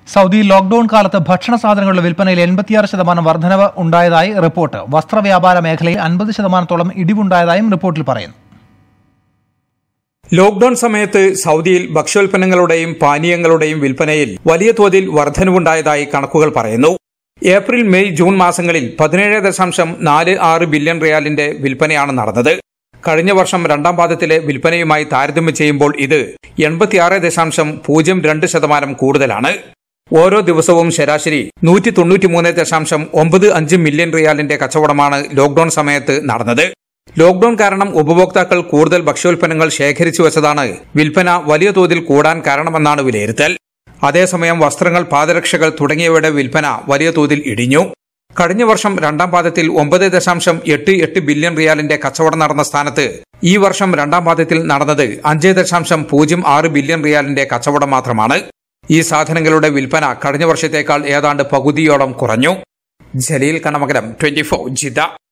സൗദിയിൽ ലോക്ഡൌൺ കാലത്ത് ഭക്ഷണ സാധനങ്ങളുടെ വിൽപ്പനയിൽ എൺപത്തിയാറ് ശതമാനം വർധനവ് ഉണ്ടായതായി റിപ്പോർട്ട് വസ്ത്രവ്യാപാര മേഖലയിൽ അൻപത് ശതമാനത്തോളം ഇടിവുണ്ടായതായും റിപ്പോർട്ടിൽ പറയുന്നു ലോക്ഡൌൺ സമയത്ത് സൗദിയിൽ ഭക്ഷ്യോൽപ്പന്നങ്ങളുടെയും പാനീയങ്ങളുടെയും വിൽപ്പനയിൽ വലിയ തോതിൽ വർധനവുണ്ടായതായി കണക്കുകൾ പറയുന്നു ഏപ്രിൽ മെയ് ജൂൺ മാസങ്ങളിൽ പതിനേഴ് ദശാംശം നാല് ആറ് ബില്യൺ റിയാലിന്റെ വിൽപ്പനയാണ് നടന്നത് കഴിഞ്ഞ വർഷം രണ്ടാം പാദത്തിലെ വിൽപ്പനയുമായി താരതമ്യം ചെയ്യുമ്പോൾ ഇത് എൺപത്തിയാറ് ദശാംശം പൂജ്യം രണ്ട് ശതമാനം കൂടുതലാണ് ഓരോ ദിവസവും ശരാശരി നൂറ്റി തൊണ്ണൂറ്റിമൂന്ന് ദശാംശം ഒമ്പത് അഞ്ച് മില്യൺ റിയാലിന്റെ കച്ചവടമാണ് ലോക്ഡൌൺ സമയത്ത് നടന്നത് ലോക്ഡൌൺ കാരണം ഉപഭോക്താക്കൾ കൂടുതൽ ഭക്ഷ്യോൽപ്പന്നങ്ങൾ ശേഖരിച്ചു വച്ചതാണ് വിൽപ്പന വലിയ തോതിൽ കൂടാൻ കാരണമെന്നാണ് വിലയിരുത്തൽ അതേസമയം വസ്ത്രങ്ങൾ പാദരക്ഷകൾ തുടങ്ങിയവയുടെ വിൽപ്പന വലിയ തോതിൽ ഇടിഞ്ഞു കഴിഞ്ഞ വർഷം രണ്ടാം പാദത്തിൽ ഒമ്പത് ദശാംശം എട്ട് എട്ട് ബില്യൺ റിയാലിന്റെ കച്ചവടം നടന്ന സ്ഥാനത്ത് ഈ വർഷം രണ്ടാം പാദത്തിൽ നടന്നത് അഞ്ച് ദശാംശം പൂജ്യം ആറ് ബില്യൺ റിയാലിന്റെ കച്ചവടം മാത്രമാണ് ഈ സാധനങ്ങളുടെ വിൽപ്പന കഴിഞ്ഞ വർഷത്തേക്കാൾ ഏതാണ്ട് പകുതിയോളം കുറഞ്ഞു ജലീൽ കണമകലം ട്വന്റി ഫോർ ജിദ്ദ